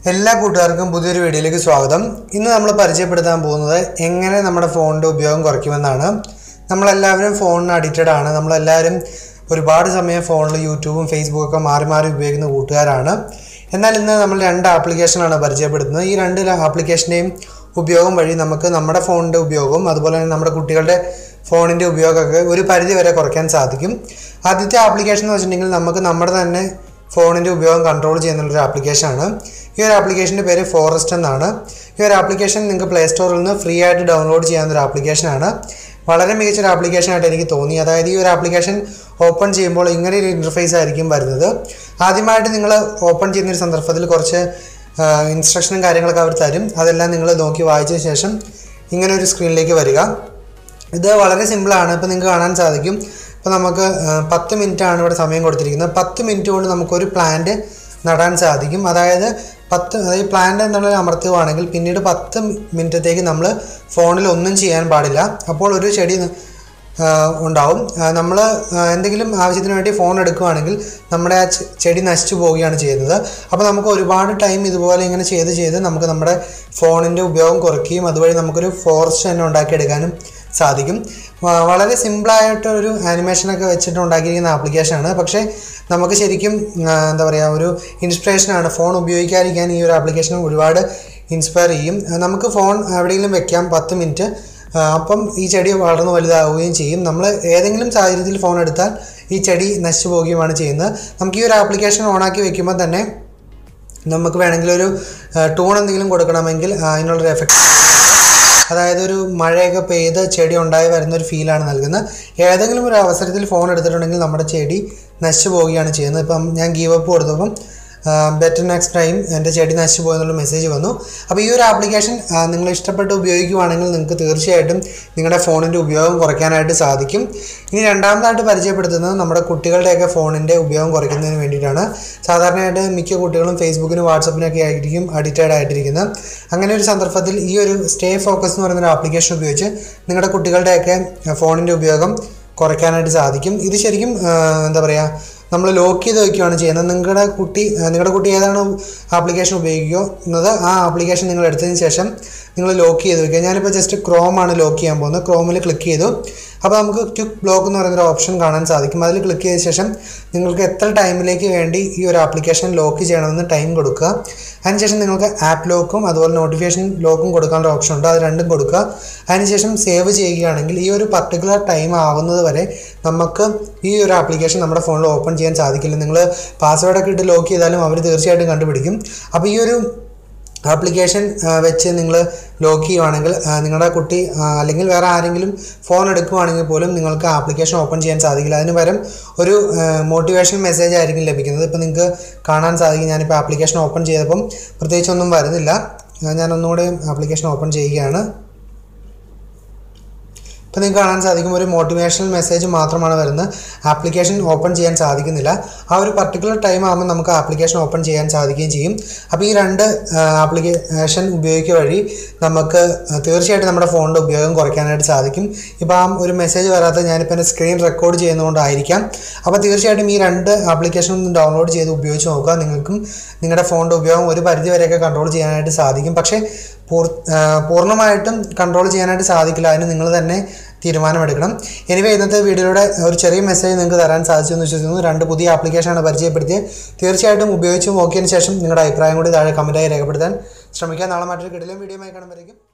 എല്ലാ കൂട്ടുകാർക്കും പുതിയൊരു വീഡിയോയിലേക്ക് സ്വാഗതം ഇന്ന് നമ്മൾ പരിചയപ്പെടുത്താൻ പോകുന്നത് എങ്ങനെ നമ്മുടെ ഫോണിൻ്റെ ഉപയോഗം കുറയ്ക്കുമെന്നാണ് നമ്മളെല്ലാവരും ഫോണിന് അഡിക്റ്റഡ് ആണ് നമ്മളെല്ലാവരും ഒരുപാട് സമയം ഫോണിൽ യൂട്യൂബും ഫേസ്ബുക്കൊക്കെ മാറി മാറി ഉപയോഗിക്കുന്ന കൂട്ടുകാരാണ് എന്നാൽ ഇന്ന് നമ്മൾ രണ്ട് ആപ്ലിക്കേഷനാണ് പരിചയപ്പെടുത്തുന്നത് ഈ രണ്ട് ആപ്ലിക്കേഷൻ്റെയും ഉപയോഗം വഴി നമുക്ക് നമ്മുടെ ഫോണിൻ്റെ ഉപയോഗവും അതുപോലെ തന്നെ നമ്മുടെ കുട്ടികളുടെ ഫോണിൻ്റെ ഉപയോഗമൊക്കെ ഒരു പരിധി വരെ കുറയ്ക്കാൻ സാധിക്കും ആദ്യത്തെ ആപ്ലിക്കേഷൻ എന്ന് വെച്ചിട്ടുണ്ടെങ്കിൽ നമുക്ക് നമ്മുടെ തന്നെ ഫോണിൻ്റെ ഉപയോഗം കൺട്രോൾ ചെയ്യുന്നുള്ളൊരു ആപ്ലിക്കേഷനാണ് ഈ ഒരു ആപ്ലിക്കേഷൻ്റെ പേര് ഫോറസ്റ്റ് എന്നാണ് ഈ ഒരു ആപ്ലിക്കേഷൻ നിങ്ങൾക്ക് പ്ലേ സ്റ്റോറിൽ നിന്ന് ഫ്രീ ആയിട്ട് ഡൗൺലോഡ് ചെയ്യാവുന്ന ഒരു ആപ്ലിക്കേഷനാണ് വളരെ മികച്ചൊരു ആപ്ലിക്കേഷനായിട്ട് എനിക്ക് തോന്നി അതായത് ഈ ഒരു ആപ്ലിക്കേഷൻ ഓപ്പൺ ചെയ്യുമ്പോൾ ഇങ്ങനെ ഒരു ഇൻ്റർഫേസ് ആയിരിക്കും വരുന്നത് ആദ്യമായിട്ട് നിങ്ങൾ ഓപ്പൺ ചെയ്യുന്ന ഒരു സന്ദർഭത്തിൽ കുറച്ച് ഇൻസ്ട്രക്ഷനും കാര്യങ്ങളൊക്കെ അവർ തരും അതെല്ലാം നിങ്ങൾ നോക്കി വായിച്ച ശേഷം ഇങ്ങനെ ഒരു സ്ക്രീനിലേക്ക് വരിക ഇത് വളരെ സിമ്പിളാണ് ഇപ്പോൾ നിങ്ങൾക്ക് കാണാൻ സാധിക്കും ഇപ്പോൾ നമുക്ക് ആ, പത്ത് മിനിറ്റ് ആണ് ഇവിടെ സമയം കൊടുത്തിരിക്കുന്നത് പത്ത് മിനിറ്റ് കൊണ്ട് നമുക്കൊരു പ്ലാന്റ് നടാൻ സാധിക്കും അതായത് പത്ത് അതായത് പ്ലാന്റ് എന്നുള്ളത് അമർത്തുകയാണെങ്കിൽ പിന്നീട് പത്ത് മിനിറ്റത്തേക്ക് നമ്മൾ ഫോണിൽ ഒന്നും ചെയ്യാൻ പാടില്ല അപ്പോൾ ഒരു ചെടി ആ, ഉണ്ടാവും നമ്മൾ എന്തെങ്കിലും ആവശ്യത്തിന് വേണ്ടി ഫോൺ എടുക്കുകയാണെങ്കിൽ നമ്മുടെ ആ ചെ- ചെടി നശിച്ചു പോവുകയാണ് ചെയ്യുന്നത് അപ്പോൾ നമുക്ക് ഒരുപാട് ടൈം ഇതുപോലെ ഇങ്ങനെ ചെയ്ത് ചെയ്ത് നമുക്ക് നമ്മുടെ ഫോണിൻ്റെ ഉപയോഗം കുറയ്ക്കുകയും അതുവഴി നമുക്കൊരു ഫോറസ്റ്റ് തന്നെ ഉണ്ടാക്കിയെടുക്കാനും സാധിക്കും വ- വളരെ സിമ്പിളായിട്ട് ഒരു ആനിമേഷനൊക്കെ വെച്ചിട്ട് ഉണ്ടാക്കിയിരിക്കുന്ന ആപ്ലിക്കേഷനാണ് പക്ഷേ നമുക്ക് ശരിക്കും ആ, എന്താ പറയുക ഒരു ഇൻസ്പിറേഷനാണ് ഫോൺ ഉപയോഗിക്കാതിരിക്കാൻ ഈ ഒരു ആപ്ലിക്കേഷൻ ഒരുപാട് ഇൻസ്പയർ ചെയ്യും ആ, നമുക്ക് ഫോൺ എവിടെയെങ്കിലും വെക്കാം പത്ത് മിനിറ്റ് ആ, അപ്പം ഈ ചെടി വളർന്ന് വലുതാവുകയും ചെയ്യും നമ്മൾ ഏതെങ്കിലും സാഹചര്യത്തിൽ ഫോൺ എടുത്താൽ ഈ ചെടി നശിച്ചു പോവുകയുമാണ് ചെയ്യുന്നത് നമുക്ക് ഈ ഒരു ആപ്ലിക്കേഷൻ ഓണാക്കി വെക്കുമ്പോൾ തന്നെ നമുക്ക് വേണമെങ്കിൽ ഒരു ടൂൺ എന്തെങ്കിലും കൊടുക്കണമെങ്കിൽ ആ, അതിനുള്ളൊരു എഫക്റ്റ് അതായത് ഒരു മഴയൊക്കെ പെയ്ത് ചെടി ഉണ്ടായി വരുന്ന ഒരു ഫീലാണ് നൽകുന്നത് ഏതെങ്കിലും ഒരു അവസരത്തിൽ ഫോൺ എടുത്തിട്ടുണ്ടെങ്കിൽ നമ്മുടെ ചെടി നശിച്ചു പോവുകയാണ് ചെയ്യുന്നത് ഇപ്പം ഞാൻ ഗീവ് അപ്പ് കൊടുത്തപ്പം ബെറ്റർ നെക്സ്റ്റ് ടൈം എൻ്റെ ചെടി നശിച്ചു പോയെന്നുള്ള മെസ്സേജ് വന്നു അപ്പോൾ ഈ ഒരു ആപ്ലിക്കേഷൻ നിങ്ങൾ ഇഷ്ടപ്പെട്ട് ഉപയോഗിക്കുവാണെങ്കിൽ നിങ്ങൾക്ക് തീർച്ചയായിട്ടും നിങ്ങളുടെ ഫോണിൻ്റെ ഉപയോഗം കുറയ്ക്കാനായിട്ട് സാധിക്കും ഇനി രണ്ടാമതായിട്ട് പരിചയപ്പെടുത്തുന്നത് നമ്മുടെ കുട്ടികളുടെയൊക്കെ ഫോണിൻ്റെ ഉപയോഗം കുറയ്ക്കുന്നതിന് വേണ്ടിയിട്ടാണ് സാധാരണയായിട്ട് മിക്ക കുട്ടികളും ഫേസ്ബുക്കിനും വാട്സപ്പിനൊക്കെ ആയിരിക്കും അഡിക്റ്റഡ് ആയിട്ടിരിക്കുന്നത് അങ്ങനെ ഒരു സന്ദർഭത്തിൽ ഈ ഒരു സ്റ്റേ ഫോക്കസ് എന്ന് പറയുന്ന ഒരു ആപ്ലിക്കേഷൻ ഉപയോഗിച്ച് നിങ്ങളുടെ കുട്ടികളുടെയൊക്കെ ഫോണിൻ്റെ ഉപയോഗം കുറയ്ക്കാനായിട്ട് സാധിക്കും ഇത് ശരിക്കും ആ, എന്താ പറയുക നമ്മൾ ലോക്ക് ചെയ്ത് വെക്കുകയാണ് ചെയ്യുന്നത് നിങ്ങളുടെ കുട്ടി ആ, നിങ്ങളുടെ കുട്ടി ഏതാണ് ആപ്ലിക്കേഷൻ ഉപയോഗിക്കുന്നത് ആ ആപ്ലിക്കേഷൻ നിങ്ങൾ എടുത്തതിന് ശേഷം നിങ്ങൾ ലോക്ക് ചെയ്ത് വെക്കുക ഞാനിപ്പോൾ ജസ്റ്റ് ക്രോമാണ് ലോക്ക് ചെയ്യാൻ പോകുന്നത് ക്രോമിൽ ക്ലിക്ക് ചെയ്തു അപ്പോൾ നമുക്ക് ക്വിക്ക് ബ്ലോക്ക് എന്ന് പറയുന്നൊരു ഓപ്ഷൻ കാണാൻ സാധിക്കും അതിൽ ക്ലിക്ക് ചെയ്ത ശേഷം നിങ്ങൾക്ക് എത്ര ടൈമിലേക്ക് വേണ്ടി ഈ ഒരു ആപ്ലിക്കേഷൻ ലോക്ക് ചെയ്യണമെന്ന് ടൈം കൊടുക്കുക അതിനുശേഷം നിങ്ങൾക്ക് ആപ്പ് ലോക്കും അതുപോലെ നോട്ടിഫിക്കേഷൻ ലോക്കും കൊടുക്കാനുള്ള ഓപ്ഷൻ ഉണ്ട് അത് രണ്ടും കൊടുക്കുക അതിനുശേഷം സേവ് ചെയ്യുകയാണെങ്കിൽ ഈ ഒരു പർട്ടിക്കുലർ ടൈം ആവുന്നത് വരെ നമുക്ക് ഈ ഒരു ആപ്ലിക്കേഷൻ നമ്മുടെ ഫോണിൽ ഓപ്പൺ ചെയ്യാൻ സാധിക്കില്ല നിങ്ങൾ പാസ്വേഡൊക്കെ ഇട്ട് ലോക്ക് ചെയ്താലും അവർ തീർച്ചയായിട്ടും കണ്ടുപിടിക്കും അപ്പോൾ ഈ ഒരു ആപ്ലിക്കേഷൻ വെച്ച് നിങ്ങൾ ലോക്ക് ചെയ്യുവാണെങ്കിൽ ആ, നിങ്ങളുടെ കുട്ടി ആ, അല്ലെങ്കിൽ വേറെ ആരെങ്കിലും ഫോൺ എടുക്കുവാണെങ്കിൽ പോലും നിങ്ങൾക്ക് ആപ്ലിക്കേഷൻ ഓപ്പൺ ചെയ്യാൻ സാധിക്കില്ല അതിന് പകരം ഒരു മോട്ടിവേഷൻ മെസ്സേജ് ആയിരിക്കും ലഭിക്കുന്നത് ഇപ്പോൾ നിങ്ങൾക്ക് കാണാൻ സാധിക്കും ഞാനിപ്പോൾ ആപ്ലിക്കേഷൻ ഓപ്പൺ ചെയ്തപ്പം പ്രത്യേകിച്ചൊന്നും വരുന്നില്ല ആ, ഞാൻ ഒന്നുകൂടെ ആപ്ലിക്കേഷൻ ഓപ്പൺ ചെയ്യുകയാണ് ഇപ്പോൾ നിങ്ങൾക്ക് കാണാൻ സാധിക്കും ഒരു മോട്ടിവേഷണൽ മെസ്സേജ് മാത്രമാണ് വരുന്നത് ആപ്ലിക്കേഷൻ ഓപ്പൺ ചെയ്യാൻ സാധിക്കുന്നില്ല ആ ഒരു പർട്ടിക്കുലർ ടൈം ആകുമ്പോൾ നമുക്ക് ആപ്ലിക്കേഷൻ ഓപ്പൺ ചെയ്യാൻ സാധിക്കുകയും ചെയ്യും അപ്പോൾ ഈ രണ്ട് ആപ്ലിക്കേഷൻ ഉപയോഗിക്കുക വഴി നമുക്ക് തീർച്ചയായിട്ടും നമ്മുടെ ഫോണിൻ്റെ ഉപയോഗം കുറയ്ക്കാനായിട്ട് സാധിക്കും ഇപ്പോൾ ആ ഒരു മെസ്സേജ് വരാത്ത ഞാനിപ്പോൾ എൻ്റെ സ്ക്രീൻ റെക്കോർഡ് ചെയ്യുന്നതുകൊണ്ടായിരിക്കാം അപ്പോൾ തീർച്ചയായിട്ടും ഈ രണ്ട് ആപ്ലിക്കേഷൻ ഒന്ന് ഡൗൺലോഡ് ചെയ്ത് ഉപയോഗിച്ച് നോക്കുക നിങ്ങൾക്കും നിങ്ങളുടെ ഫോണിൻ്റെ ഉപയോഗം ഒരു പരിധി വരെയൊക്കെ കൺട്രോൾ ചെയ്യാനായിട്ട് സാധിക്കും പക്ഷേ പൂർ ആ, പൂർണ്ണമായിട്ടും കൺട്രോൾ ചെയ്യാനായിട്ട് സാധിക്കില്ല അതിന് നിങ്ങൾ തന്നെ തീരുമാനമെടുക്കണം എനിവേ ഇന്നത്തെ വീഡിയോയുടെ ഒരു ചെറിയ മെസ്സേജ് നിങ്ങൾക്ക് തരാൻ സാധിച്ചു എന്ന് വിശ്വസിക്കുന്നു രണ്ട് പുതിയ ആപ്ലിക്കേഷനാണ് പരിചയപ്പെടുത്തിയത് തീർച്ചയായിട്ടും ഉപയോഗിച്ച് നോക്കിയതിന് ശേഷം നിങ്ങളുടെ അഭിപ്രായം കൂടി താഴെ കമൻറ്റായി രേഖപ്പെടുത്താൻ ശ്രമിക്കുക നാളെ മറ്റൊരു കിടിലം വീഡിയോ ആയി കാണുമ്പോഴേക്കും